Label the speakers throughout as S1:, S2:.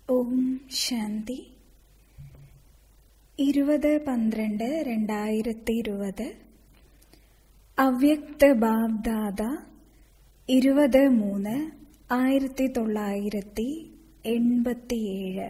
S1: ഓം ശാന്തി ഇരുപത് പന്ത്രണ്ട് രണ്ടായിരത്തി ഇരുപത് അവ്യക്ത ബാബ്ദാദ ഇരുപത് മൂന്ന് ആയിരത്തി തൊള്ളായിരത്തി എൺപത്തിയേഴ്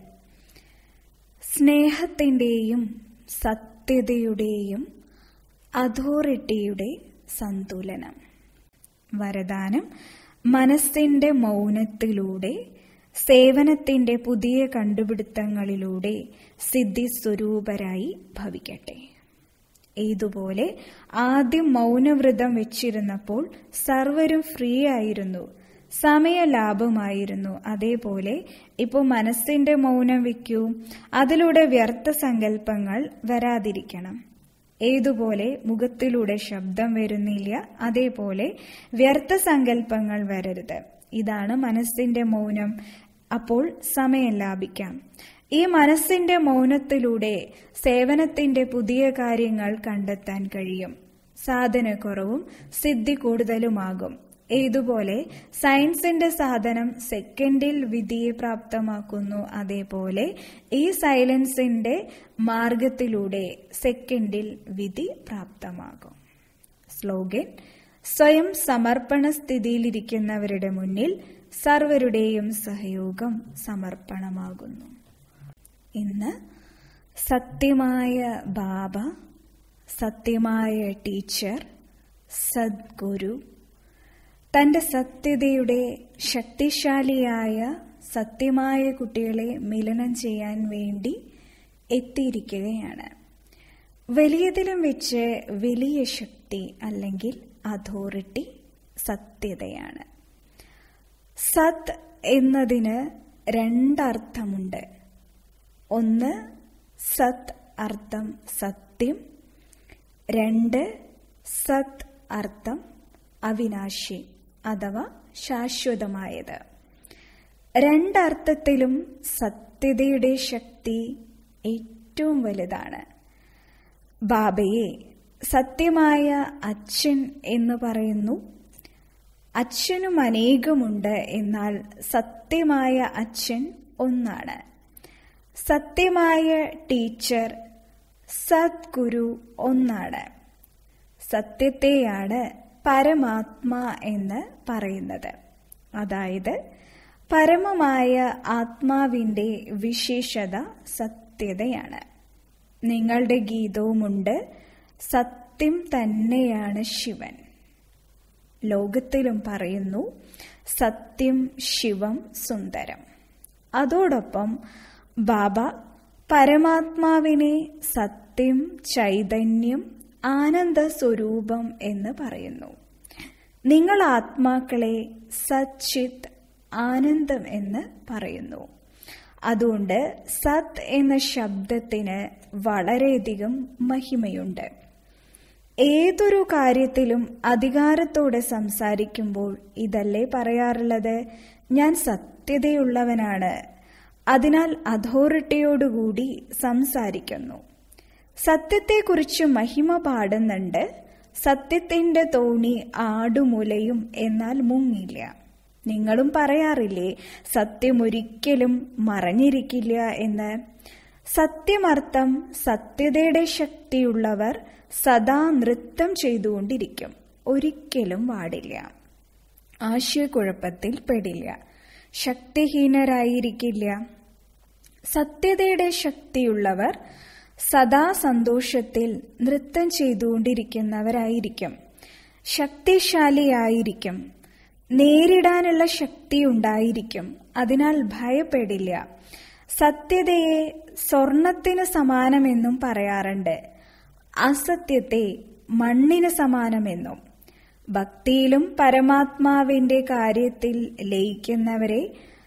S1: സ്നേഹത്തിൻ്റെയും സത്യതയുടെയും അതോറിറ്റിയുടെ സന്തുലനം വരദാനം മനസ്സിന്റെ മൗനത്തിലൂടെ സേവനത്തിന്റെ പുതിയ കണ്ടുപിടുത്തങ്ങളിലൂടെ സിദ്ധി സ്വരൂപരായി ഭവിക്കട്ടെ ഇതുപോലെ ആദ്യം മൗനവ്രതം വെച്ചിരുന്നപ്പോൾ സർവരും ഫ്രീ ആയിരുന്നു സമയലാഭമായിരുന്നു അതേപോലെ ഇപ്പോൾ മനസ്സിന്റെ മൗനം വയ്ക്കൂ അതിലൂടെ വ്യർത്ഥ സങ്കല്പങ്ങൾ വരാതിരിക്കണം ഏതുപോലെ മുഖത്തിലൂടെ ശബ്ദം വരുന്നില്ല അതേപോലെ വ്യർത്ഥ സങ്കല്പങ്ങൾ വരരുത് ഇതാണ് മനസ്സിന്റെ മൗനം അപ്പോൾ സമയം ലാഭിക്കാം ഈ മനസ്സിന്റെ മൗനത്തിലൂടെ സേവനത്തിന്റെ പുതിയ കാര്യങ്ങൾ കണ്ടെത്താൻ കഴിയും സാധനക്കുറവും സിദ്ധി കൂടുതലുമാകും ഏതുപോലെ സയൻസിന്റെ സാധനം സെക്കൻഡിൽ വിധിയെ പ്രാപ്തമാക്കുന്നു അതേപോലെ ഈ സൈലൻസിന്റെ മാർഗത്തിലൂടെ സെക്കൻഡിൽ വിധി പ്രാപ്തമാകും സ്ലോഗൻ സ്വയം സമർപ്പണ സ്ഥിതിയിലിരിക്കുന്നവരുടെ മുന്നിൽ സർവരുടെയും സഹയോഗം സമർപ്പണമാകുന്നു ഇന്ന് സത്യമായ ബാബ സത്യമായ ടീച്ചർ സദ്ഗുരു തന്റെ സത്യതയുടെ ശക്തിശാലിയായ സത്യമായ കുട്ടികളെ മിലനം ചെയ്യാൻ വേണ്ടി എത്തിയിരിക്കുകയാണ് വലിയതിലും വെച്ച് വലിയ ശക്തി അല്ലെങ്കിൽ അതോറിറ്റി സത്യതയാണ് സത് എന്നതിന് രണ്ടർത്ഥമുണ്ട് ഒന്ന് സത് അർത്ഥം സത്യം രണ്ട് സത് അർത്ഥം അവിനാശി അഥവാ ശാശ്വതമായത് രണ്ടർത്ഥത്തിലും സത്യതയുടെ ശക്തി ഏറ്റവും വലുതാണ് ബാബയെ സത്യമായ അച്ഛൻ എന്ന് പറയുന്നു അച്ഛനും അനേകമുണ്ട് എന്നാൽ സത്യമായ അച്ഛൻ ഒന്നാണ് സത്യമായ ടീച്ചർ സദ്ഗുരു ഒന്നാണ് സത്യത്തെയാണ് പരമാത്മാ എന്ന് പറയുന്നത് അതായത് പരമമായ ആത്മാവിന്റെ വിശേഷത സത്യതയാണ് നിങ്ങളുടെ ഗീതവുമുണ്ട് സത്യം തന്നെയാണ് ശിവൻ ലോകത്തിലും പറയുന്നു സത്യം ശിവം സുന്ദരം അതോടൊപ്പം ബാബ പരമാത്മാവിനെ സത്യം ചൈതന്യം ആനന്ദ സ്വരൂപം എന്ന് പറയുന്നു നിങ്ങൾ ആത്മാക്കളെ സച്ചിത് ആനന്ദം എന്ന് പറയുന്നു അതുകൊണ്ട് സത് എന്ന ശബ്ദത്തിന് വളരെയധികം മഹിമയുണ്ട് ഏതൊരു കാര്യത്തിലും അധികാരത്തോടെ സംസാരിക്കുമ്പോൾ ഇതല്ലേ പറയാറുള്ളത് ഞാൻ സത്യതയുള്ളവനാണ് അതിനാൽ അതോറിറ്റിയോടുകൂടി സംസാരിക്കുന്നു സത്യത്തെക്കുറിച്ച് മഹിമ പാടുന്നുണ്ട് സത്യത്തിന്റെ തോണി ആടുമുലയും എന്നാൽ മുങ്ങില്ല നിങ്ങളും പറയാറില്ലേ സത്യം ഒരിക്കലും മറഞ്ഞിരിക്കില്ല എന്ന് സത്യമർത്ഥം സത്യതയുടെ ശക്തിയുള്ളവർ സദാ നൃത്തം ചെയ്തുകൊണ്ടിരിക്കും ഒരിക്കലും പാടില്ല ആശയക്കുഴപ്പത്തിൽ പെടില്ല ശക്തിഹീനരായിരിക്കില്ല സത്യതയുടെ ശക്തിയുള്ളവർ സദാ സന്തോഷത്തിൽ നൃത്തം ചെയ്തുകൊണ്ടിരിക്കുന്നവരായിരിക്കും ശക്തിശാലിയായിരിക്കും നേരിടാനുള്ള ശക്തി ഉണ്ടായിരിക്കും അതിനാൽ ഭയപ്പെടില്ല സത്യതയെ സ്വർണത്തിന് സമാനമെന്നും പറയാറുണ്ട് അസത്യത്തെ മണ്ണിന് സമാനമെന്നും ഭക്തിയിലും പരമാത്മാവിന്റെ കാര്യത്തിൽ ലയിക്കുന്നവരെ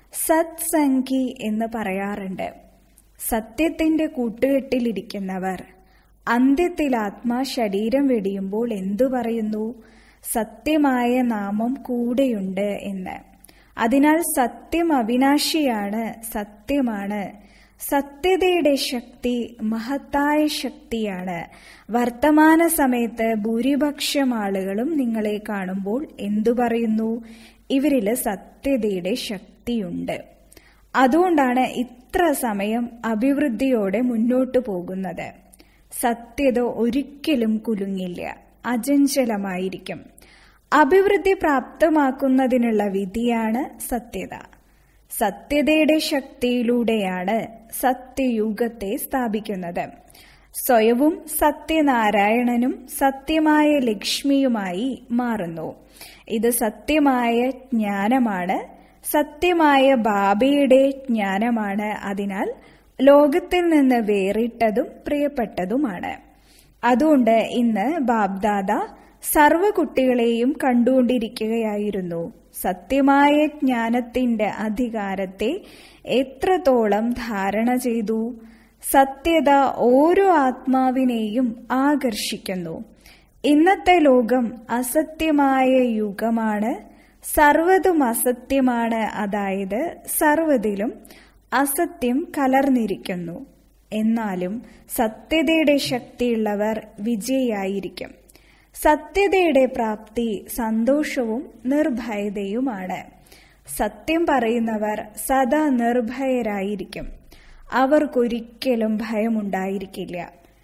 S1: സത്സംഗി എന്ന് പറയാറുണ്ട് സത്യത്തിന്റെ കൂട്ടുകെട്ടിലിരിക്കുന്നവർ അന്ത്യത്തിൽ ആത്മാ ശരീരം വെടിയുമ്പോൾ എന്തു പറയുന്നു സത്യമായ നാമം കൂടെയുണ്ട് എന്ന് അതിനാൽ സത്യം അവിനാശിയാണ് സത്യമാണ് സത്യതയുടെ ശക്തി മഹത്തായ ശക്തിയാണ് വർത്തമാന സമയത്ത് ഭൂരിപക്ഷം ആളുകളും നിങ്ങളെ കാണുമ്പോൾ എന്തു പറയുന്നു ഇവരില് സത്യതയുടെ ശക്തിയുണ്ട് അതുകൊണ്ടാണ് ഇത്ര സമയം അഭിവൃദ്ധിയോടെ മുന്നോട്ടു പോകുന്നത് സത്യത ഒരിക്കലും കുലുങ്ങില്ല അചഞ്ചലമായിരിക്കും അഭിവൃദ്ധി പ്രാപ്തമാക്കുന്നതിനുള്ള വിധിയാണ് സത്യത സത്യതയുടെ ശക്തിയിലൂടെയാണ് സത്യയുഗത്തെ സ്ഥാപിക്കുന്നത് സ്വയവും സത്യനാരായണനും സത്യമായ ലക്ഷ്മിയുമായി മാറുന്നു ഇത് സത്യമായ ജ്ഞാനമാണ് സത്യമായ ബാബയുടെ ജ്ഞാനമാണ് അതിനാൽ ലോകത്തിൽ നിന്ന് വേറിട്ടതും പ്രിയപ്പെട്ടതുമാണ് അതുകൊണ്ട് ഇന്ന് ബാബ്ദാദ സർവ കുട്ടികളെയും കണ്ടുകൊണ്ടിരിക്കുകയായിരുന്നു സത്യമായ ജ്ഞാനത്തിന്റെ അധികാരത്തെ എത്രത്തോളം ധാരണ ചെയ്തു സത്യത ഓരോ ആത്മാവിനെയും ആകർഷിക്കുന്നു ഇന്നത്തെ ലോകം അസത്യമായ യുഗമാണ് സർവതും അസത്യമാണ് അതായത് സർവതിലും അസത്യം കലർന്നിരിക്കുന്നു എന്നാലും സത്യതയുടെ ശക്തിയുള്ളവർ വിജയിയായിരിക്കും സത്യതയുടെ പ്രാപ്തി സന്തോഷവും നിർഭയതയുമാണ് സത്യം പറയുന്നവർ സദാ നിർഭയരായിരിക്കും അവർക്കൊരിക്കലും ഭയമുണ്ടായിരിക്കില്ല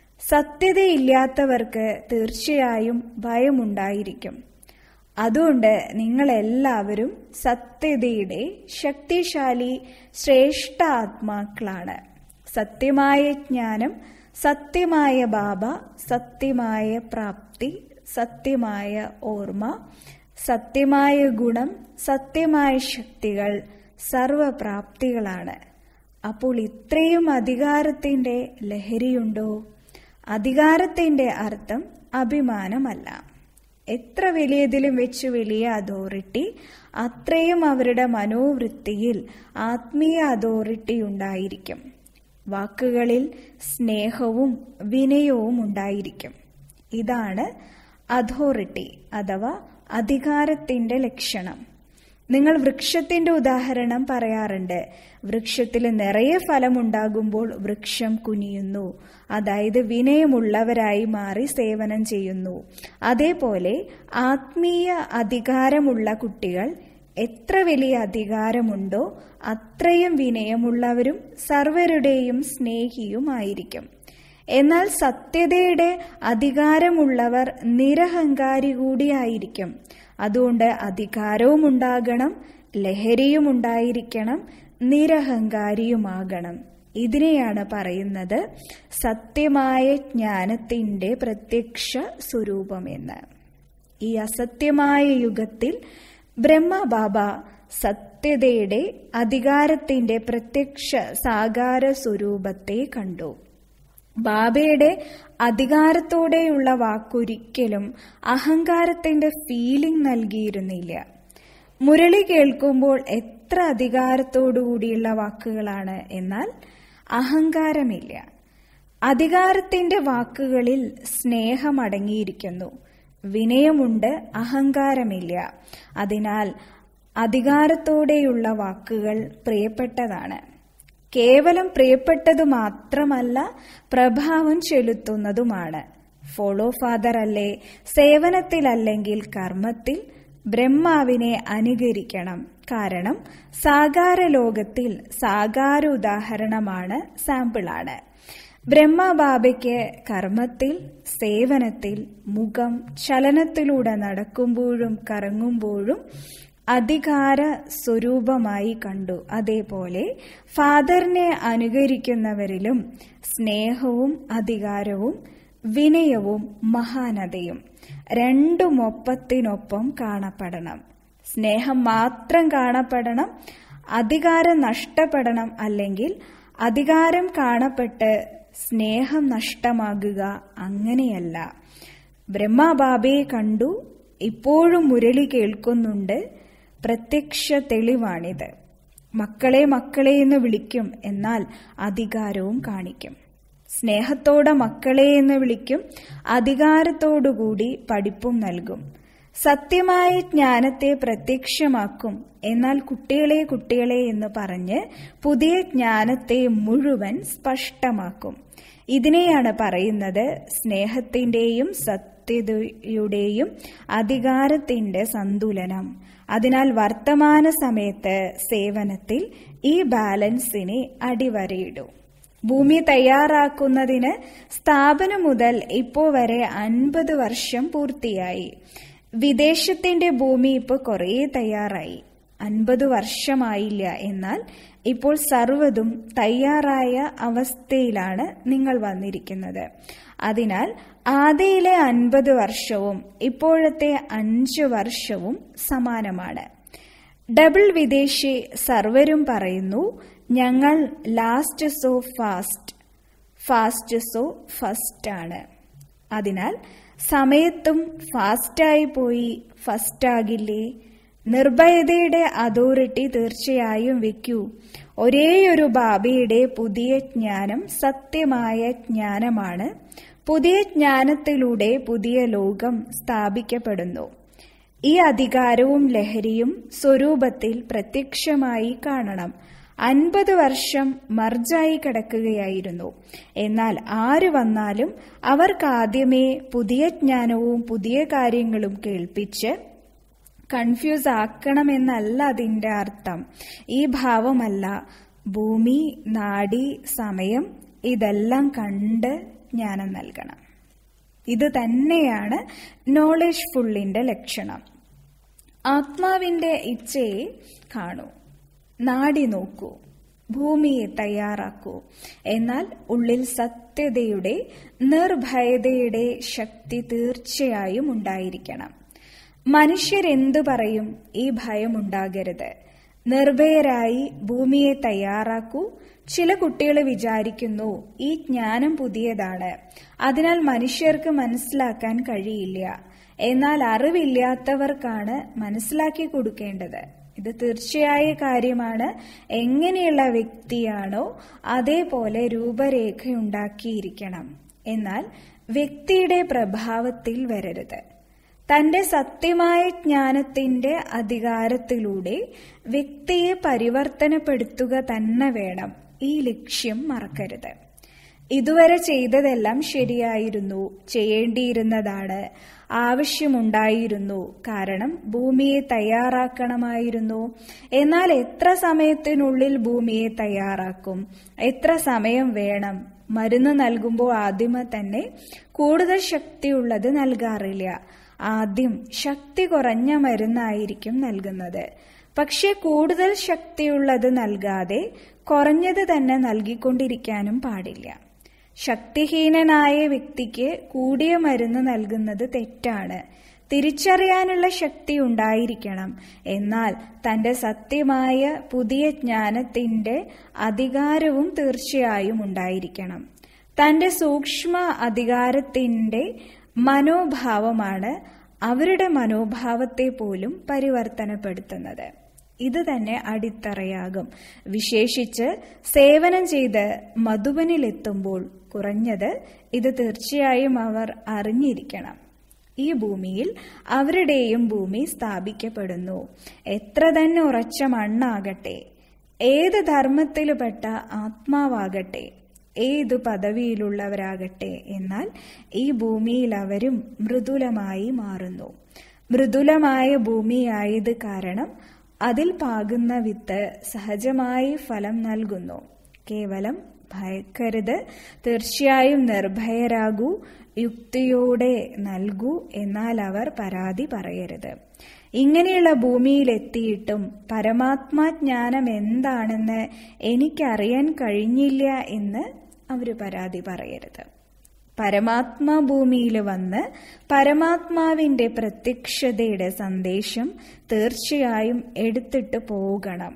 S1: സത്യതയില്ലാത്തവർക്ക് തീർച്ചയായും ഭയമുണ്ടായിരിക്കും അതുകൊണ്ട് നിങ്ങളെല്ലാവരും സത്യതയുടെ ശക്തിശാലി ശ്രേഷ്ഠ ആത്മാക്കളാണ് സത്യമായ ജ്ഞാനം സത്യമായ ബാബ സത്യമായ പ്രാപ്തി സത്യമായ ഓർമ്മ സത്യമായ ഗുണം സത്യമായ ശക്തികൾ സർവപ്രാപ്തികളാണ് അപ്പോൾ ഇത്രയും അധികാരത്തിന്റെ ലഹരിയുണ്ടോ അധികാരത്തിന്റെ അർത്ഥം അഭിമാനമല്ല എത്ര വലിയതിലും വെച്ച് വലിയ അതോറിറ്റി അത്രയും അവരുടെ മനോവൃത്തിയിൽ ആത്മീയ അതോറിറ്റി ഉണ്ടായിരിക്കും വാക്കുകളിൽ സ്നേഹവും വിനയവും ഉണ്ടായിരിക്കും ഇതാണ് അതോറിറ്റി അഥവാ അധികാരത്തിന്റെ ലക്ഷണം നിങ്ങൾ വൃക്ഷത്തിന്റെ ഉദാഹരണം പറയാറുണ്ട് വൃക്ഷത്തിൽ നിറയെ ഫലമുണ്ടാകുമ്പോൾ വൃക്ഷം കുനിയുന്നു അതായത് വിനയമുള്ളവരായി മാറി സേവനം ചെയ്യുന്നു അതേപോലെ ആത്മീയ അധികാരമുള്ള കുട്ടികൾ എത്ര വലിയ അധികാരമുണ്ടോ അത്രയും വിനയമുള്ളവരും സർവരുടെയും സ്നേഹിയുമായിരിക്കും എന്നാൽ സത്യതയുടെ അധികാരമുള്ളവർ നിരഹങ്കാരി കൂടിയായിരിക്കും അതുകൊണ്ട് അധികാരവും ഉണ്ടാകണം ലഹരിയും ഉണ്ടായിരിക്കണം നിരഹങ്കാരിയുമാകണം ഇതിനെയാണ് പറയുന്നത് സത്യമായ ജ്ഞാനത്തിന്റെ പ്രത്യക്ഷ സ്വരൂപമെന്ന് ഈ അസത്യമായ യുഗത്തിൽ ബ്രഹ്മബാബ സത്യതയുടെ അധികാരത്തിന്റെ പ്രത്യക്ഷ സാകാര സ്വരൂപത്തെ കണ്ടു ബാബയുടെ അധികാരത്തോടെയുള്ള വാക്കൊരിക്കലും അഹങ്കാരത്തിന്റെ ഫീലിംഗ് നൽകിയിരുന്നില്ല മുരളി കേൾക്കുമ്പോൾ എത്ര അധികാരത്തോടുകൂടിയുള്ള വാക്കുകളാണ് എന്നാൽ അഹങ്കാരമില്ല അധികാരത്തിന്റെ വാക്കുകളിൽ സ്നേഹമടങ്ങിയിരിക്കുന്നു വിനയമുണ്ട് അഹങ്കാരമില്ല അതിനാൽ അധികാരത്തോടെയുള്ള വാക്കുകൾ പ്രിയപ്പെട്ടതാണ് കേവലം പ്രിയപ്പെട്ടതു മാത്രമല്ല പ്രഭാവം ചെലുത്തുന്നതുമാണ് ഫോളോ ഫാദർ അല്ലേ സേവനത്തിലല്ലെങ്കിൽ കർമ്മത്തിൽ ബ്രഹ്മാവിനെ അനുകരിക്കണം കാരണം സാകാര ലോകത്തിൽ സാകാര ഉദാഹരണമാണ് സാമ്പിളാണ് ബ്രഹ്മബാബയ്ക്ക് കർമ്മത്തിൽ സേവനത്തിൽ മുഖം ചലനത്തിലൂടെ നടക്കുമ്പോഴും കറങ്ങുമ്പോഴും അധികാര സ്വരൂപമായി കണ്ടു അതേപോലെ ഫാദറിനെ അനുകരിക്കുന്നവരിലും സ്നേഹവും അധികാരവും വിനയവും മഹാനതയും രണ്ടും ഒപ്പത്തിനൊപ്പം കാണപ്പെടണം സ്നേഹം മാത്രം കാണപ്പെടണം അധികാരം നഷ്ടപ്പെടണം അല്ലെങ്കിൽ അധികാരം കാണപ്പെട്ട് സ്നേഹം നഷ്ടമാകുക അങ്ങനെയല്ല ബ്രഹ്മബാബയെ കണ്ടു ഇപ്പോഴും മുരളി കേൾക്കുന്നുണ്ട് പ്രത്യക്ഷ തെളിവാണിത് മക്കളെ മക്കളെ എന്ന് വിളിക്കും എന്നാൽ അധികാരവും കാണിക്കും സ്നേഹത്തോടെ മക്കളെ എന്ന് വിളിക്കും അധികാരത്തോടുകൂടി പഠിപ്പും നൽകും സത്യമായ ജ്ഞാനത്തെ പ്രത്യക്ഷമാക്കും എന്നാൽ കുട്ടികളെ കുട്ടികളെ എന്ന് പറഞ്ഞ് പുതിയ ജ്ഞാനത്തെ മുഴുവൻ സ്പഷ്ടമാക്കും ഇതിനെയാണ് പറയുന്നത് സ്നേഹത്തിന്റെയും സത്യതയുടെയും അധികാരത്തിന്റെ സന്തുലനം അതിനാൽ വർത്തമാന സമയത്ത് സേവനത്തിൽ ഈ ബാലൻസിനെ അടിവരയിടൂ ഭൂമി തയ്യാറാക്കുന്നതിന് സ്ഥാപനം മുതൽ ഇപ്പോൾ വരെ അൻപത് വർഷം പൂർത്തിയായി വിദേശത്തിന്റെ ഭൂമി ഇപ്പോൾ കുറേ തയ്യാറായി അൻപത് വർഷമായില്ല എന്നാൽ ഇപ്പോൾ സർവ്വതും തയ്യാറായ അവസ്ഥയിലാണ് നിങ്ങൾ വന്നിരിക്കുന്നത് അതിനാൽ ആദ്യയിലെ അൻപത് വർഷവും ഇപ്പോഴത്തെ അഞ്ച് വർഷവും സമാനമാണ് ഡബിൾ വിദേശി സർവരും പറയുന്നു ഞങ്ങൾ last so fast fast so first ആണ് അതിനാൽ സമയത്തും ഫാസ്റ്റായി പോയി ഫസ്റ്റാകില്ലേ നിർഭയതയുടെ അതോറിറ്റി തീർച്ചയായും വെക്കൂ ഒരേയൊരു ബാബയുടെ പുതിയ ജ്ഞാനം സത്യമായ ജ്ഞാനമാണ് പുതിയ ജ്ഞാനത്തിലൂടെ പുതിയ ലോകം സ്ഥാപിക്കപ്പെടുന്നു ഈ അധികാരവും ലഹരിയും സ്വരൂപത്തിൽ പ്രത്യക്ഷമായി കാണണം അൻപത് വർഷം മർജായി കിടക്കുകയായിരുന്നു എന്നാൽ ആര് വന്നാലും അവർക്കാദ്യമേ പുതിയ ജ്ഞാനവും പുതിയ കാര്യങ്ങളും കേൾപ്പിച്ച് കൺഫ്യൂസ് ആക്കണമെന്നല്ല അതിന്റെ അർത്ഥം ഈ ഭാവമല്ല ഭൂമി നാടി സമയം ഇതെല്ലാം കണ്ട് ജ്ഞാനം നൽകണം ഇത് തന്നെയാണ് നോളജ് ഫുള്ളിന്റെ ലക്ഷണം ആത്മാവിന്റെ ഇച്ഛയെ കാണൂ നാടി നോക്കൂ ഭൂമിയെ തയ്യാറാക്കൂ എന്നാൽ ഉള്ളിൽ സത്യതയുടെ നിർഭയതയുടെ ശക്തി തീർച്ചയായും ഉണ്ടായിരിക്കണം മനുഷ്യരെന്തു പറയും ഈ ഭയം ഉണ്ടാകരുത് നിർഭയരായി ഭൂമിയെ തയ്യാറാക്കൂ ചില കുട്ടികൾ വിചാരിക്കുന്നു ഈ ജ്ഞാനം പുതിയതാണ് അതിനാൽ മനുഷ്യർക്ക് മനസ്സിലാക്കാൻ കഴിയില്ല എന്നാൽ അറിവില്ലാത്തവർക്കാണ് മനസ്സിലാക്കി കൊടുക്കേണ്ടത് ഇത് തീർച്ചയായ കാര്യമാണ് എങ്ങനെയുള്ള വ്യക്തിയാണോ അതേപോലെ രൂപരേഖയുണ്ടാക്കിയിരിക്കണം എന്നാൽ വ്യക്തിയുടെ പ്രഭാവത്തിൽ വരരുത് തന്റെ സത്യമായ ജ്ഞാനത്തിന്റെ അധികാരത്തിലൂടെ വ്യക്തിയെ പരിവർത്തനപ്പെടുത്തുക തന്നെ വേണം ഈ ലക്ഷ്യം മറക്കരുത് ഇതുവരെ ചെയ്തതെല്ലാം ശരിയായിരുന്നു ചെയ്യേണ്ടിയിരുന്നതാണ് ആവശ്യമുണ്ടായിരുന്നു കാരണം ഭൂമിയെ തയ്യാറാക്കണമായിരുന്നു എന്നാൽ എത്ര സമയത്തിനുള്ളിൽ ഭൂമിയെ തയ്യാറാക്കും എത്ര സമയം വേണം മരുന്ന് നൽകുമ്പോൾ ആദ്യമേ തന്നെ കൂടുതൽ ശക്തിയുള്ളത് നൽകാറില്ല ആദ്യം ശക്തി കുറഞ്ഞ മരുന്നായിരിക്കും നൽകുന്നത് പക്ഷെ കൂടുതൽ ശക്തിയുള്ളത് നൽകാതെ കുറഞ്ഞത് തന്നെ നൽകിക്കൊണ്ടിരിക്കാനും പാടില്ല ശക്തിഹീനനായ വ്യക്തിക്ക് കൂടിയ മരുന്ന് നൽകുന്നത് തെറ്റാണ് തിരിച്ചറിയാനുള്ള ശക്തി ഉണ്ടായിരിക്കണം എന്നാൽ തന്റെ സത്യമായ പുതിയ ജ്ഞാനത്തിന്റെ അധികാരവും തീർച്ചയായും ഉണ്ടായിരിക്കണം തന്റെ സൂക്ഷ്മ അധികാരത്തിന്റെ മനോഭാവമാണ് അവരുടെ മനോഭാവത്തെ പോലും പരിവർത്തനപ്പെടുത്തുന്നത് ഇത് തന്നെ അടിത്തറയാകും വിശേഷിച്ച് സേവനം ചെയ്ത് മധുബനിലെത്തുമ്പോൾ കുറഞ്ഞത് ഇത് തീർച്ചയായും അവർ അറിഞ്ഞിരിക്കണം ഈ ഭൂമിയിൽ അവരുടെയും ഭൂമി സ്ഥാപിക്കപ്പെടുന്നു എത്ര തന്നെ ഉറച്ച മണ്ണാകട്ടെ ഏത് ധർമ്മത്തിൽപ്പെട്ട ആത്മാവാകട്ടെ ഏതു പദവിയിലുള്ളവരാകട്ടെ എന്നാൽ ഈ ഭൂമിയിൽ അവരും മൃദുലമായി മാറുന്നു മൃദുലമായ ഭൂമിയായത് കാരണം അതിൽ പാകുന്ന വിത്ത് സഹജമായി ഫലം നൽകുന്നു കേവലം ഭയക്കരുത് തീർച്ചയായും നിർഭയരാകൂ യുക്തിയോടെ നൽകൂ എന്നാൽ അവർ പരാതി പറയരുത് ഇങ്ങനെയുള്ള ഭൂമിയിലെത്തിയിട്ടും പരമാത്മാജ്ഞാനം എന്താണെന്ന് എനിക്കറിയാൻ കഴിഞ്ഞില്ല എന്ന് അവർ പരാതി പറയരുത് പരമാത്മാ ഭൂമിയിൽ വന്ന് പരമാത്മാവിന്റെ പ്രത്യക്ഷതയുടെ സന്ദേശം തീർച്ചയായും എടുത്തിട്ട് പോകണം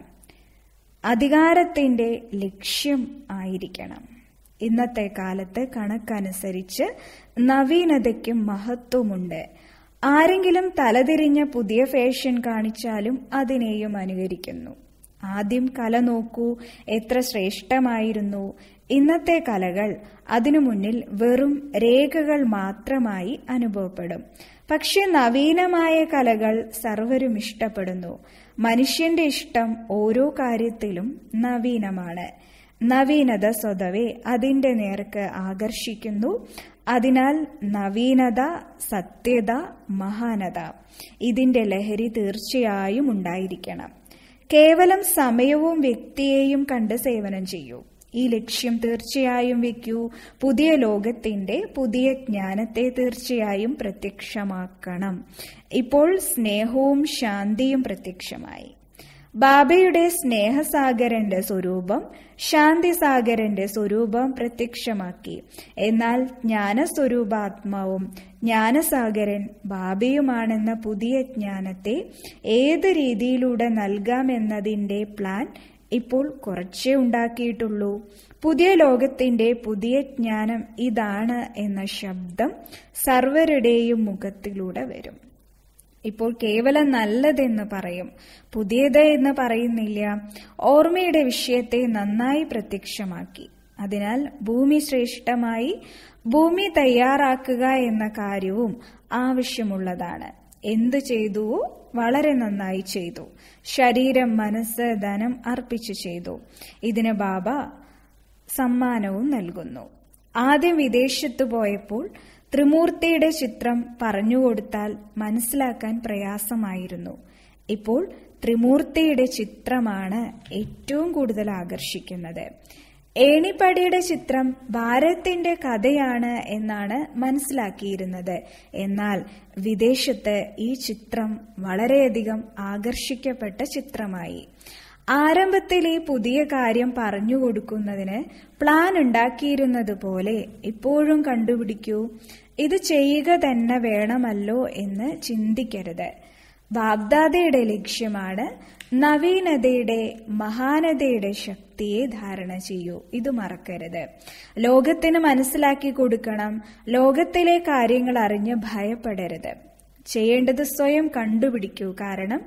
S1: അധികാരത്തിന്റെ ലക്ഷ്യം ആയിരിക്കണം ഇന്നത്തെ കാലത്ത് കണക്കനുസരിച്ച് നവീനതയ്ക്കും മഹത്വമുണ്ട് ആരെങ്കിലും തലതിരിഞ്ഞ പുതിയ ഫാഷൻ കാണിച്ചാലും അതിനെയും അനുകരിക്കുന്നു ആദ്യം കല നോക്കൂ എത്ര ശ്രേഷ്ഠമായിരുന്നു ഇന്നത്തെ കലകൾ അതിനു മുന്നിൽ വെറും രേഖകൾ മാത്രമായി അനുഭവപ്പെടും പക്ഷെ നവീനമായ കലകൾ സർവരും ഇഷ്ടപ്പെടുന്നു മനുഷ്യന്റെ ഇഷ്ടം ഓരോ കാര്യത്തിലും നവീനമാണ് നവീനത സ്വതവേ അതിന്റെ നേർക്ക് ആകർഷിക്കുന്നു അതിനാൽ നവീനത സത്യത മഹാനത ഇതിന്റെ ലഹരി തീർച്ചയായും ഉണ്ടായിരിക്കണം കേവലം സമയവും വ്യക്തിയെയും കണ്ട് സേവനം ചെയ്യൂ ഈ ലക്ഷ്യം തീർച്ചയായും വെക്കൂ പുതിയ ലോകത്തിന്റെ പുതിയ ജ്ഞാനത്തെ തീർച്ചയായും പ്രത്യക്ഷമാക്കണം ഇപ്പോൾ സ്നേഹവും ശാന്തിയും പ്രത്യക്ഷമായി ബാബയുടെ സ്നേഹസാഗരന്റെ സ്വരൂപം ശാന്തിസാഗരന്റെ സ്വരൂപം പ്രത്യക്ഷമാക്കി എന്നാൽ ജ്ഞാനസ്വരൂപാത്മാവും ജ്ഞാനസാഗരൻ ബാബയുമാണെന്ന പുതിയ ജ്ഞാനത്തെ ഏത് രീതിയിലൂടെ നൽകാമെന്നതിന്റെ പ്ലാൻ ഇപ്പോൾ കുറച്ചേ ഉണ്ടാക്കിയിട്ടുള്ളൂ പുതിയ ലോകത്തിന്റെ പുതിയ ജ്ഞാനം ഇതാണ് എന്ന ശബ്ദം സർവരുടെയും മുഖത്തിലൂടെ വരും ഇപ്പോൾ കേവലം നല്ലതെന്ന് പറയും പുതിയത് എന്ന് പറയുന്നില്ല ഓർമ്മയുടെ വിഷയത്തെ നന്നായി പ്രത്യക്ഷമാക്കി അതിനാൽ ഭൂമി ശ്രേഷ്ഠമായി ഭൂമി തയ്യാറാക്കുക എന്ന കാര്യവും ആവശ്യമുള്ളതാണ് എന്തു ചെയ്തുവോ വളരെ നന്നായി ചെയ്തു ശരീരം മനസ്സ് ധനം അർപ്പിച്ചു ചെയ്തു ഇതിന് ബാബ സമ്മാനവും നൽകുന്നു ആദ്യം വിദേശത്ത് പോയപ്പോൾ ത്രിമൂർത്തിയുടെ ചിത്രം പറഞ്ഞുകൊടുത്താൽ മനസ്സിലാക്കാൻ പ്രയാസമായിരുന്നു ഇപ്പോൾ ത്രിമൂർത്തിയുടെ ചിത്രമാണ് ഏറ്റവും കൂടുതൽ ആകർഷിക്കുന്നത് ഏണിപ്പടിയുടെ ചിത്രം ഭാരത്തിന്റെ കഥയാണ് എന്നാണ് മനസ്സിലാക്കിയിരുന്നത് എന്നാൽ വിദേശത്ത് ഈ ചിത്രം വളരെയധികം ആകർഷിക്കപ്പെട്ട ചിത്രമായി ആരംഭത്തിൽ ഈ പുതിയ കാര്യം പറഞ്ഞു കൊടുക്കുന്നതിന് പ്ലാൻ ഉണ്ടാക്കിയിരുന്നത് പോലെ ഇപ്പോഴും കണ്ടുപിടിക്കൂ ഇത് ചെയ്യുക തന്നെ വേണമല്ലോ എന്ന് ചിന്തിക്കരുത് ബാബ്ദാദയുടെ ലക്ഷ്യമാണ് നവീനതയുടെ മഹാനതയുടെ ശക്തിയെ ധാരണ ചെയ്യൂ ഇത് മറക്കരുത് ലോകത്തിന് മനസ്സിലാക്കി കൊടുക്കണം ലോകത്തിലെ കാര്യങ്ങൾ അറിഞ്ഞ് ഭയപ്പെടരുത് ചെയ്യേണ്ടത് സ്വയം കണ്ടുപിടിക്കൂ കാരണം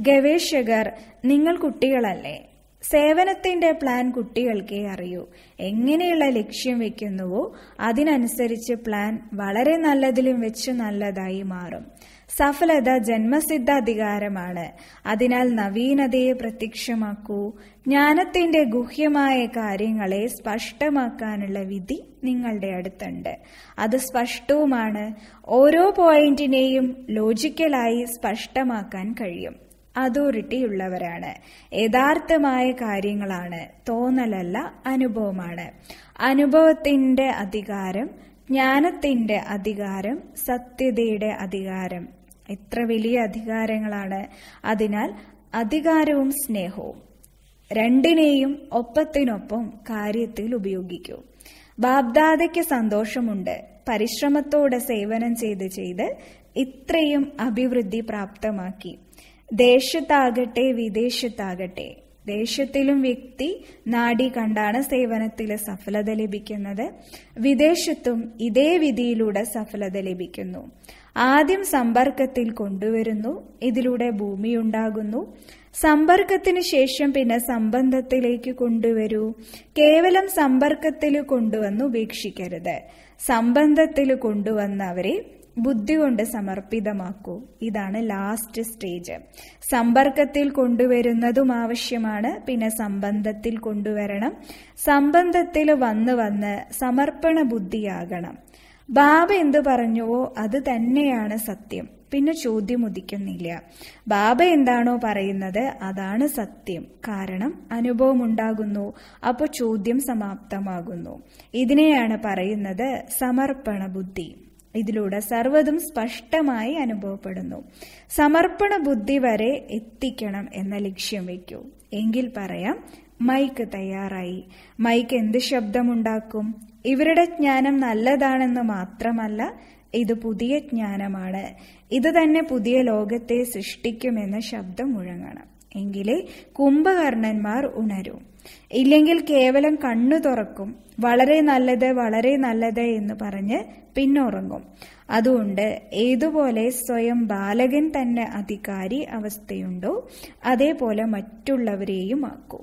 S1: ഗവേഷകർ നിങ്ങൾ കുട്ടികളല്ലേ സേവനത്തിന്റെ പ്ലാൻ കുട്ടികൾക്കേ അറിയൂ എങ്ങനെയുള്ള ലക്ഷ്യം വെക്കുന്നുവോ അതിനനുസരിച്ച് പ്ലാൻ വളരെ നല്ലതിലും വെച്ച് നല്ലതായി മാറും സഫലത ജന്മസിദ്ധ അധികാരമാണ് അതിനാൽ നവീനതയെ പ്രത്യക്ഷമാക്കൂ ജ്ഞാനത്തിന്റെ ഗുഹ്യമായ കാര്യങ്ങളെ സ്പഷ്ടമാക്കാനുള്ള വിധി നിങ്ങളുടെ അടുത്തുണ്ട് അത് സ്പഷ്ടവുമാണ് ഓരോ പോയിന്റിനെയും ലോജിക്കലായി സ്പഷ്ടമാക്കാൻ കഴിയും അതോറിറ്റി ഉള്ളവരാണ് യഥാർത്ഥമായ കാര്യങ്ങളാണ് തോന്നലല്ല അനുഭവമാണ് അനുഭവത്തിന്റെ അധികാരം ജ്ഞാനത്തിന്റെ അധികാരം സത്യതയുടെ അധികാരം എത്ര വലിയ അധികാരങ്ങളാണ് അതിനാൽ അധികാരവും സ്നേഹവും രണ്ടിനെയും ഒപ്പത്തിനൊപ്പം കാര്യത്തിൽ ഉപയോഗിക്കൂ ബാബ്ദാദയ്ക്ക് സന്തോഷമുണ്ട് പരിശ്രമത്തോടെ സേവനം ചെയ്ത് ചെയ്ത് ഇത്രയും അഭിവൃദ്ധി പ്രാപ്തമാക്കി ദേശത്താകട്ടെ വിദേശത്താകട്ടെ ദേശത്തിലും വ്യക്തി നാടി കണ്ടാണ് സേവനത്തിൽ സഫലത ലഭിക്കുന്നത് വിദേശത്തും ഇതേ വിധിയിലൂടെ സഫലത ലഭിക്കുന്നു ആദ്യം സമ്പർക്കത്തിൽ കൊണ്ടുവരുന്നു ഇതിലൂടെ ഭൂമി ഉണ്ടാകുന്നു സമ്പർക്കത്തിന് ശേഷം പിന്നെ സംബന്ധത്തിലേക്ക് കൊണ്ടുവരൂ കേവലം സമ്പർക്കത്തിൽ കൊണ്ടുവന്ന് ഉപേക്ഷിക്കരുത് സംബന്ധത്തിൽ കൊണ്ടുവന്നവരെ ബുദ്ധി കൊണ്ട് സമർപ്പിതമാക്കൂ ഇതാണ് ലാസ്റ്റ് സ്റ്റേജ് സമ്പർക്കത്തിൽ കൊണ്ടുവരുന്നതും ആവശ്യമാണ് പിന്നെ സംബന്ധത്തിൽ കൊണ്ടുവരണം സംബന്ധത്തിൽ വന്ന് വന്ന് സമർപ്പണ ബുദ്ധിയാകണം ബാബ എന്തു പറഞ്ഞുവോ അത് തന്നെയാണ് സത്യം പിന്നെ ചോദ്യം ഉദിക്കുന്നില്ല ബാബ എന്താണോ പറയുന്നത് അതാണ് സത്യം കാരണം അനുഭവം ഉണ്ടാകുന്നു അപ്പോൾ ചോദ്യം സമാപ്തമാകുന്നു ഇതിനെയാണ് പറയുന്നത് സമർപ്പണ ബുദ്ധി ഇതിലൂടെ സർവ്വതും സ്പഷ്ടമായി അനുഭവപ്പെടുന്നു സമർപ്പണ ബുദ്ധി വരെ എത്തിക്കണം എന്ന ലക്ഷ്യം വയ്ക്കൂ എങ്കിൽ പറയാം മൈക്ക് തയ്യാറായി മൈക്ക് എന്ത് ശബ്ദമുണ്ടാക്കും ഇവരുടെ ജ്ഞാനം നല്ലതാണെന്ന് മാത്രമല്ല ഇത് പുതിയ ജ്ഞാനമാണ് ഇത് തന്നെ പുതിയ ലോകത്തെ സൃഷ്ടിക്കുമെന്ന ശബ്ദം മുഴങ്ങണം എങ്കിലേ കുംഭകർണന്മാർ ഉണരും ഇല്ലെങ്കിൽ കേവലം കണ്ണു തുറക്കും വളരെ നല്ലത് വളരെ നല്ലത് എന്ന് പറഞ്ഞ് പിന്നുറങ്ങും അതുകൊണ്ട് ഏതുപോലെ സ്വയം ബാലകൻ തന്നെ അധികാരി അവസ്ഥയുണ്ടോ അതേപോലെ മറ്റുള്ളവരെയും ആക്കും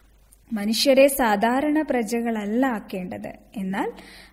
S1: മനുഷ്യരെ സാധാരണ പ്രജകളല്ല ആക്കേണ്ടത് എന്നാൽ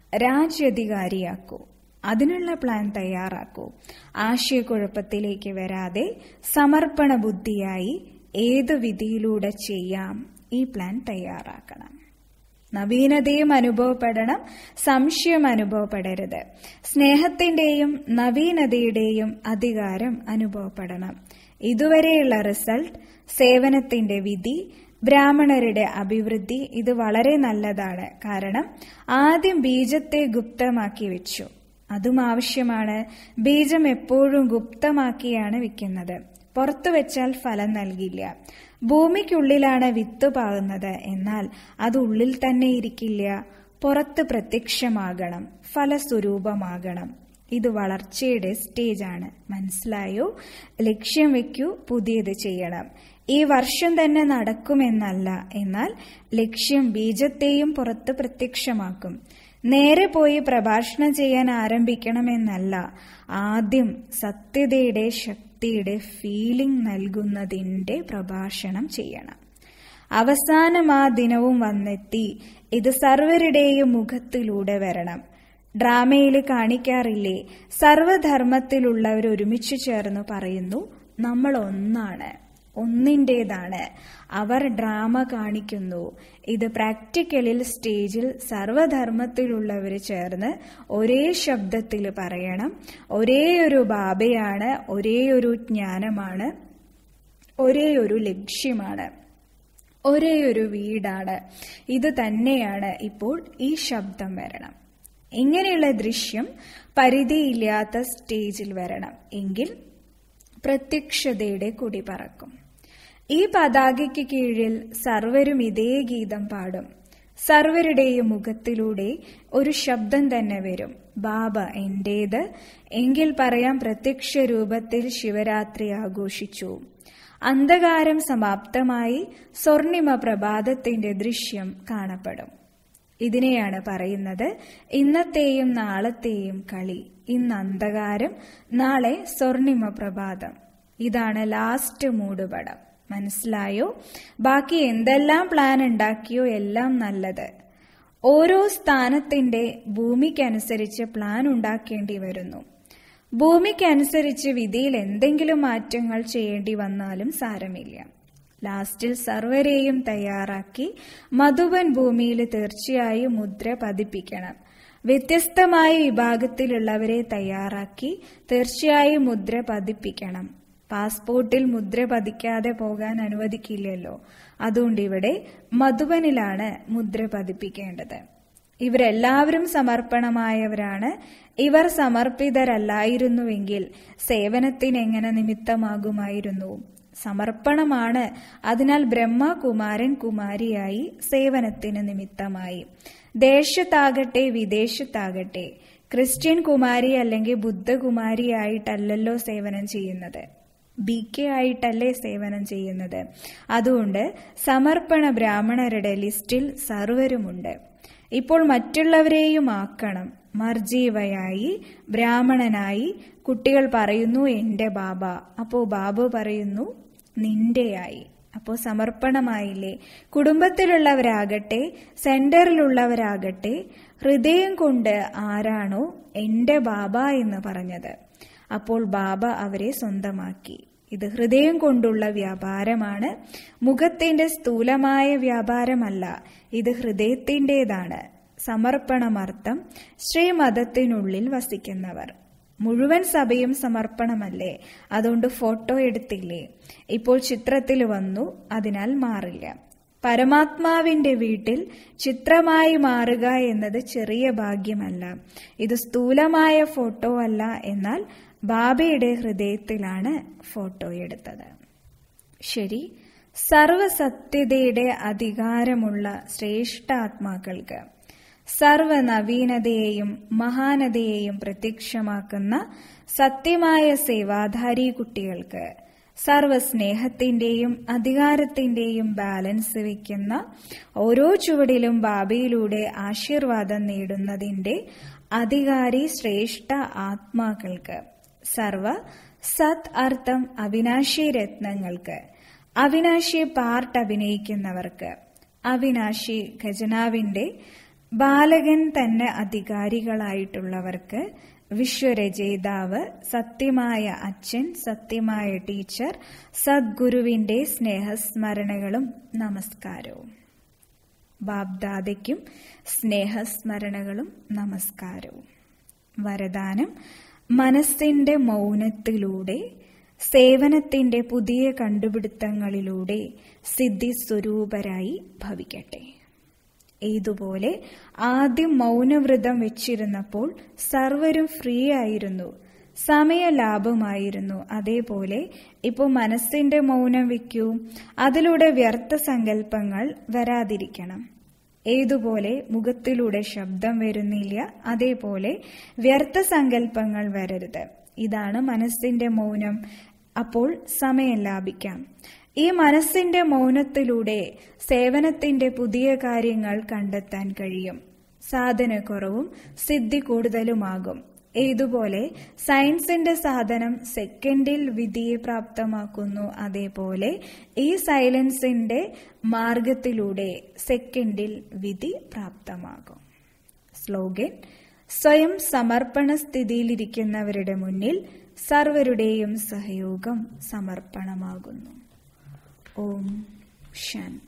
S1: രാജ്യാധികാരിയാക്കൂ അതിനുള്ള പ്ലാൻ തയ്യാറാക്കൂ ആശയക്കുഴപ്പത്തിലേക്ക് വരാതെ സമർപ്പണ ബുദ്ധിയായി ഏതു വിധിയിലൂടെ ചെയ്യാം ഈ പ്ലാൻ തയ്യാറാക്കണം നവീനതയും അനുഭവപ്പെടണം സംശയം അനുഭവപ്പെടരുത് സ്നേഹത്തിന്റെയും നവീനതയുടെയും അധികാരം അനുഭവപ്പെടണം ഇതുവരെയുള്ള റിസൾട്ട് സേവനത്തിന്റെ വിധി ബ്രാഹ്മണരുടെ അഭിവൃദ്ധി ഇത് വളരെ നല്ലതാണ് കാരണം ആദ്യം ബീജത്തെ ഗുപ്തമാക്കി വെച്ചു അതും ആവശ്യമാണ് ബീജം എപ്പോഴും ഗുപ്തമാക്കിയാണ് വിൽക്കുന്നത് പുറത്തു വെച്ചാൽ ഫലം നൽകില്ല ഭൂമിക്കുള്ളിലാണ് വിത്ത് പാകുന്നത് എന്നാൽ അത് ഉള്ളിൽ തന്നെ ഇരിക്കില്ല പുറത്ത് പ്രത്യക്ഷമാകണം ഫലസ്വരൂപമാകണം ഇത് വളർച്ചയുടെ സ്റ്റേജാണ് മനസ്സിലായോ ലക്ഷ്യം വെക്കൂ പുതിയത് ചെയ്യണം ഈ വർഷം തന്നെ നടക്കുമെന്നല്ല എന്നാൽ ലക്ഷ്യം ബീജത്തെയും പുറത്ത് പ്രത്യക്ഷമാക്കും നേരെ പോയി പ്രഭാഷണം ചെയ്യാൻ ആരംഭിക്കണമെന്നല്ല ആദ്യം സത്യതയുടെ ശക്തിയുടെ ഫീലിംഗ് നൽകുന്നതിന്റെ പ്രഭാഷണം ചെയ്യണം അവസാനം ആ ദിനവും വന്നെത്തി ഇത് സർവരുടെയും മുഖത്തിലൂടെ വരണം ഡ്രാമയിൽ കാണിക്കാറില്ലേ സർവധർമ്മത്തിലുള്ളവർ ഒരുമിച്ച് ചേർന്ന് പറയുന്നു നമ്മൾ ഒന്നാണ് ഒന്നിൻ്റെതാണ് അവർ ഡ്രാമ കാണിക്കുന്നു ഇത് പ്രാക്ടിക്കലിൽ സ്റ്റേജിൽ സർവധർമ്മത്തിലുള്ളവർ ചേർന്ന് ഒരേ ശബ്ദത്തിൽ പറയണം ഒരേ ഒരു ബാബയാണ് ഒരേ ഒരു ജ്ഞാനമാണ് ഒരേ ഒരു ലക്ഷ്യമാണ് ഒരേ ഒരു വീടാണ് ഇത് തന്നെയാണ് ഇപ്പോൾ ഈ ശബ്ദം വരണം ഇങ്ങനെയുള്ള ദൃശ്യം പരിധിയില്ലാത്ത സ്റ്റേജിൽ വരണം എങ്കിൽ പ്രത്യക്ഷതയുടെ കുടി പറക്കും ഈ പതാകയ്ക്ക് കീഴിൽ സർവരും ഇതേ ഗീതം പാടും സർവരുടെയും മുഖത്തിലൂടെ ഒരു ശബ്ദം തന്നെ വരും ബാബ എന്റേത് എങ്കിൽ പറയാം പ്രത്യക്ഷ രൂപത്തിൽ ശിവരാത്രി ആഘോഷിച്ചു അന്ധകാരം സമാപ്തമായി സ്വർണിമ പ്രഭാതത്തിന്റെ ദൃശ്യം കാണപ്പെടും ഇതിനെയാണ് പറയുന്നത് ഇന്നത്തെയും നാളത്തെയും കളി ഇന്ന് അന്ധകാരം നാളെ സ്വർണിമ പ്രഭാതം ഇതാണ് ലാസ്റ്റ് മൂടുപടം മനസ്സിലായോ ബാക്കി എന്തെല്ലാം പ്ലാൻ ഉണ്ടാക്കിയോ എല്ലാം നല്ലത് ഓരോ സ്ഥാനത്തിന്റെ ഭൂമിക്കനുസരിച്ച് പ്ലാൻ ഉണ്ടാക്കേണ്ടി വരുന്നു ഭൂമിക്കനുസരിച്ച് വിധിയിൽ എന്തെങ്കിലും മാറ്റങ്ങൾ ചെയ്യേണ്ടി വന്നാലും സാരമില്ല ലാസ്റ്റിൽ സർവരെയും തയ്യാറാക്കി മധുബൻ ഭൂമിയിൽ തീർച്ചയായും മുദ്ര പതിപ്പിക്കണം വ്യത്യസ്തമായ വിഭാഗത്തിലുള്ളവരെ തയ്യാറാക്കി തീർച്ചയായും മുദ്ര പതിപ്പിക്കണം പാസ്പോർട്ടിൽ മുദ്ര പതിക്കാതെ പോകാൻ അനുവദിക്കില്ലല്ലോ അതുകൊണ്ട് ഇവിടെ മധുബനിലാണ് മുദ്ര പതിപ്പിക്കേണ്ടത് ഇവരെല്ലാവരും സമർപ്പണമായവരാണ് ഇവർ സമർപ്പിതരല്ലായിരുന്നുവെങ്കിൽ സേവനത്തിന് എങ്ങനെ നിമിത്തമാകുമായിരുന്നു സമർപ്പണമാണ് അതിനാൽ ബ്രഹ്മ കുമാരൻ കുമാരിയായി സേവനത്തിന് നിമിത്തമായി ദേശത്താകട്ടെ വിദേശത്താകട്ടെ ക്രിസ്ത്യൻ കുമാരി അല്ലെങ്കിൽ ബുദ്ധകുമാരിയായിട്ടല്ലല്ലോ സേവനം ചെയ്യുന്നത് ബി കെ ആയിട്ടല്ലേ സേവനം ചെയ്യുന്നത് അതുകൊണ്ട് സമർപ്പണ ബ്രാഹ്മണരുടെ ലിസ്റ്റിൽ സർവരുമുണ്ട് ഇപ്പോൾ മറ്റുള്ളവരെയും ആക്കണം മർജീവയായി ബ്രാഹ്മണനായി കുട്ടികൾ പറയുന്നു എന്റെ ബാബ അപ്പോ ബാബു പറയുന്നു നിന്റെയായി അപ്പോ സമർപ്പണമായില്ലേ കുടുംബത്തിലുള്ളവരാകട്ടെ സെന്ററിലുള്ളവരാകട്ടെ ഹൃദയം കൊണ്ട് ആരാണോ എന്റെ ബാബ എന്ന് പറഞ്ഞത് അപ്പോൾ ബാബ അവരെ സ്വന്തമാക്കി ഇത് ഹൃദയം കൊണ്ടുള്ള വ്യാപാരമാണ് മുഖത്തിന്റെ സ്ഥൂലമായ വ്യാപാരമല്ല ഇത് ഹൃദയത്തിൻ്റെതാണ് സമർപ്പണമർത്ഥം ശ്രീമതത്തിനുള്ളിൽ വസിക്കുന്നവർ മുഴുവൻ സഭയും സമർപ്പണമല്ലേ അതുകൊണ്ട് ഫോട്ടോ എടുത്തില്ലേ ഇപ്പോൾ ചിത്രത്തിൽ വന്നു അതിനാൽ മാറില്ല പരമാത്മാവിന്റെ വീട്ടിൽ ചിത്രമായി മാറുക എന്നത് ചെറിയ ഭാഗ്യമല്ല ഇത് സ്ഥൂലമായ ഫോട്ടോ അല്ല എന്നാൽ ബാബയുടെ ഹൃദയത്തിലാണ് ഫോട്ടോ എടുത്തത് ശരി സർവസത്യതയുടെ അധികാരമുള്ള ശ്രേഷ്ഠാത്മാക്കൾക്ക് സർവനവീനതയെയും മഹാനതയെയും പ്രത്യക്ഷമാക്കുന്ന സത്യമായ സേവാധാരി കുട്ടികൾക്ക് സർവസ്നേഹത്തിന്റെയും അധികാരത്തിന്റെയും ബാലൻസ് വയ്ക്കുന്ന ഓരോ ചുവടിലും ബാബയിലൂടെ ആശീർവാദം നേടുന്നതിന്റെ അധികാരി ശ്രേഷ്ഠ ആത്മാക്കൾക്ക് സർവ സത് അർത്ഥം അവിനാശി രത്നങ്ങൾക്ക് അവിനാശി പാർട്ട് അഭിനയിക്കുന്നവർക്ക് അവിനാശി ഖജനാവിന്റെ ബാലകൻ തന്നെ അധികാരികളായിട്ടുള്ളവർക്ക് വിശ്വരചയിതാവ് സത്യമായ അച്ഛൻ സത്യമായ ടീച്ചർ സദ്ഗുരുവിന്റെ സ്നേഹസ്മരണകളും നമസ്കാരവും ബാബ്ദാദയ്ക്കും സ്നേഹസ്മരണകളും നമസ്കാരവും വരദാനം മനസ്സിന്റെ മൗനത്തിലൂടെ സേവനത്തിന്റെ പുതിയ കണ്ടുപിടുത്തങ്ങളിലൂടെ സിദ്ധി സ്വരൂപരായി ഭവിക്കട്ടെ ഇതുപോലെ ആദ്യം മൗനവ്രതം വെച്ചിരുന്നപ്പോൾ സർവരും ഫ്രീ ആയിരുന്നു സമയ ലാഭമായിരുന്നു അതേപോലെ ഇപ്പോൾ മനസ്സിന്റെ മൗനം വയ്ക്കൂ അതിലൂടെ വ്യർത്ഥ സങ്കല്പങ്ങൾ വരാതിരിക്കണം ഏതുപോലെ മുഖത്തിലൂടെ ശബ്ദം വരുന്നില്ല അതേപോലെ വ്യർത്ഥ സങ്കല്പങ്ങൾ വരരുത് ഇതാണ് മനസ്സിന്റെ മൗനം അപ്പോൾ സമയം ലാഭിക്കാം ഈ മനസ്സിന്റെ മൗനത്തിലൂടെ സേവനത്തിന്റെ പുതിയ കാര്യങ്ങൾ കണ്ടെത്താൻ കഴിയും സാധനക്കുറവും സിദ്ധി കൂടുതലുമാകും ഏതുപോലെ സയൻസിന്റെ സാധനം സെക്കൻഡിൽ വിധിയെ പ്രാപ്തമാക്കുന്നു അതേപോലെ ഈ സൈലൻസിന്റെ മാർഗത്തിലൂടെ സെക്കൻഡിൽ വിധി പ്രാപ്തമാകും സ്ലോഗൻ സ്വയം സമർപ്പണ സ്ഥിതിയിലിരിക്കുന്നവരുടെ മുന്നിൽ സർവരുടെയും സഹയോഗം സമർപ്പണമാകുന്നു ഓം ശാന്തി